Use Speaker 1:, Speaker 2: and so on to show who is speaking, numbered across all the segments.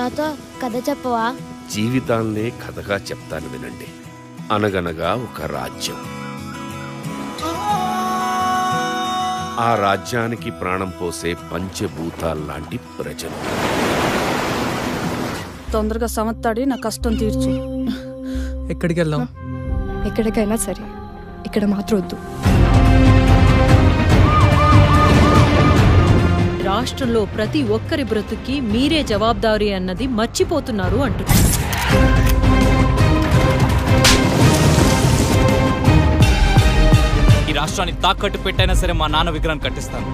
Speaker 1: నాతో కథ చెప్పవా
Speaker 2: జీవితాన్నే కథగా చెప్తాను వినండి అనగనగా ఒక రాజ్యం ఆ రాజ్యానికి ప్రాణం పోసే పంచభూతాల్లాంటి ప్రజలు
Speaker 3: తొందరగా సమత్తాడి నా కష్టం తీర్చు
Speaker 4: ఎక్కడికి వెళ్దాం
Speaker 5: ఎక్కడికైనా సరే ఇక్కడ మాత్రం వద్దు
Speaker 6: రాష్ట్రంలో ప్రతి ఒక్కరి బ్రతుక్కి మీరే జవాబారి అన్నది మర్చిపోతున్నారు అంటున్నారు
Speaker 7: ఈ రాష్ట్రాన్ని తాకట్టు పెట్టైనా సరే మా నాన్న విగ్రహం కట్టిస్తాను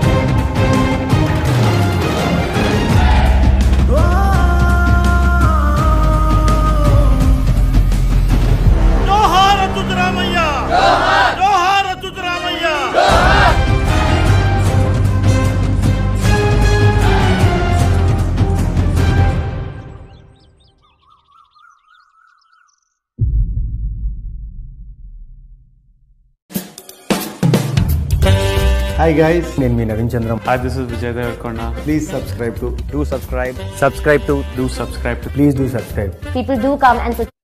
Speaker 8: హాయ్ గైస్ నేను మీ Naveen Chandram
Speaker 9: Hi, this is Vijay Devarkonda.
Speaker 8: Please subscribe to
Speaker 4: do subscribe
Speaker 9: Subscribe to, do subscribe to
Speaker 8: please do subscribe
Speaker 1: people do come and